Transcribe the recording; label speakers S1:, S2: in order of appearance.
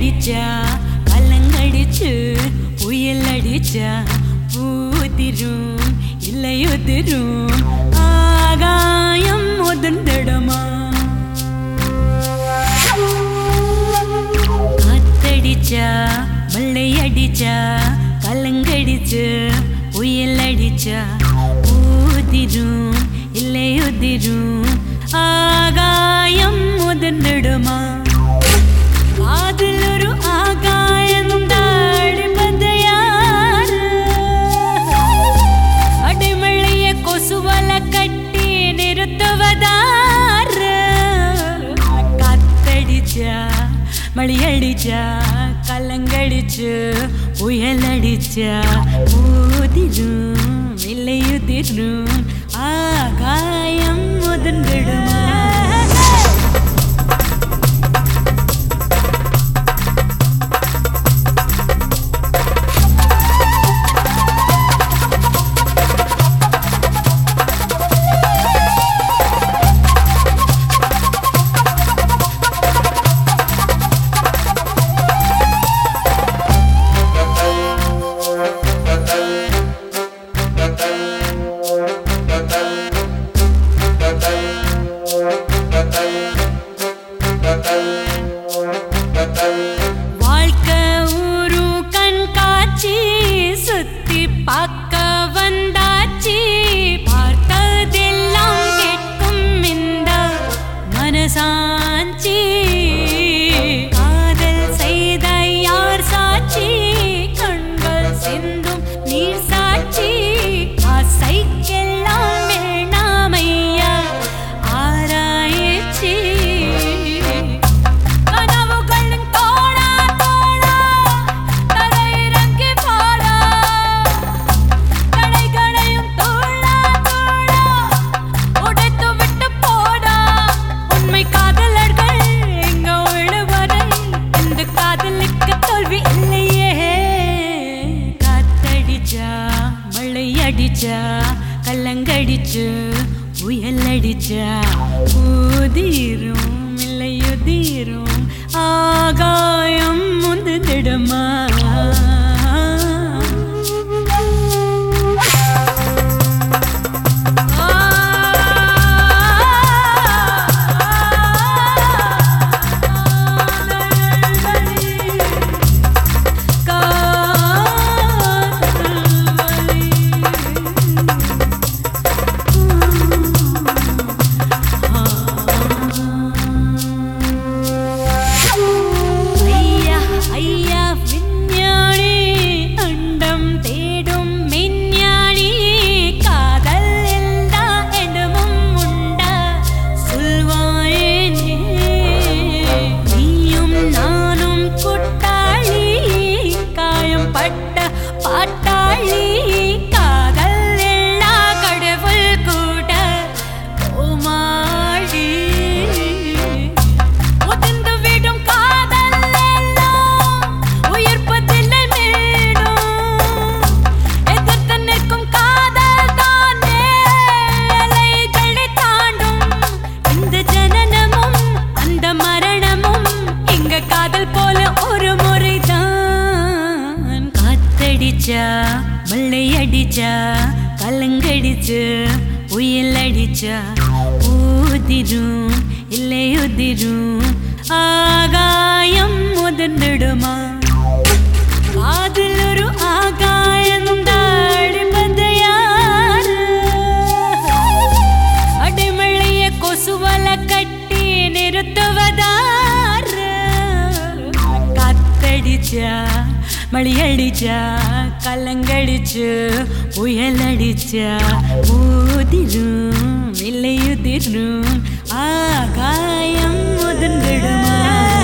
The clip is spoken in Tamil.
S1: அடிச்சா கலங்கடிச்சு புயல் அடிச்சா பூதிரும் இல்லையுதிரும் ஆகாயம் உதிர்ந்திடுமா காத்தடிச்சா மழை அடிச்சா கலங்கடிச்சு புயல் அடிச்சா ஊதிரும் இல்லையுதிரும் ஆகாயம் உதிர்ந்திடுமா காதில் ஒரு ஆகாயம் தாழ்வது யாரு அடிமழைய கொசுவல கட்டி நிறுத்துவதாரு காத்தடிச்சா மழையடிச்சா கலங்கடிச்சு புயல் அடிச்சா ஊதிரும் இல்லையுதிரும் ஆகாயம் முதிர்ந்திடுமா வாழ்க்கை ஊரு கண்காட்சி சுத்தி பார்க்க வந்தாச்சு பார்த்ததெல்லாம் கேட்கும் இந்த மனசாட்சி காதல் செய்த யார் சாட்சி கண்கள் சிந்தும் நீர் சாட்சி ஆசைக்கெல்லாம் வேணாமையா ஆராய்ச்சி கனவுகளின் தோழா தோழா தரையிறங்கி போடா கடைகளையும் தோழா தோழா உடைத்து விட்டு போடா உண்மை காதலர்கள் எங்க விழுவரை இந்த காதலுக்கு தோல்வி இல்லையே காத்தடிச்சா மழை அடிச்சா கல்லங்கடிச்சு புயல் அடிச்சா ஊதிரும் இல்லையுதிரும் ஆகாயம் முந்துதிடுமா ஐயா ஐயா விஞ்ஞானி அண்டம் தேடும் மெஞ்ஞானி காதல் எல்லா இடமும் உண்டா சொல்வாயேனே நீயும் நானும் கூட்டாளி காயம் பட்ட பாட்டாளி காதல் எல்லா கடவுள் கூட கோமாளி உதிர்ந்து விடும் காதல் எல்லாம் உயிர்ப்பதில்லை மீண்டும் எதிர்த்து நிற்கும் காதல் தானே எல்லைகளை தாண்டும் இந்த ஜனனமும் அந்த மரணமும் எங்க காதல் போல ஒரு முறைதான் காத்தடிச்சா மழை அடிச்சா கலங்கடிச்சு புயல் அடிச்சா ஊதிரும் இல்லையுதிரும் ஆகாயம் முதிர்ந்திடுமா காதில் ஒரு ஆகாயம் தாழ்வது யாரு அடிமழைய கொசுவல கட்டி நிறுத்துவதாரு காத்தடிச்சா மழையடிச்சா கலங்கடிச்சு புயல் அடிச்சா ஊதிரும் இல்லையுதிரும் ஆகாயம் முதிர்ந்திடுமா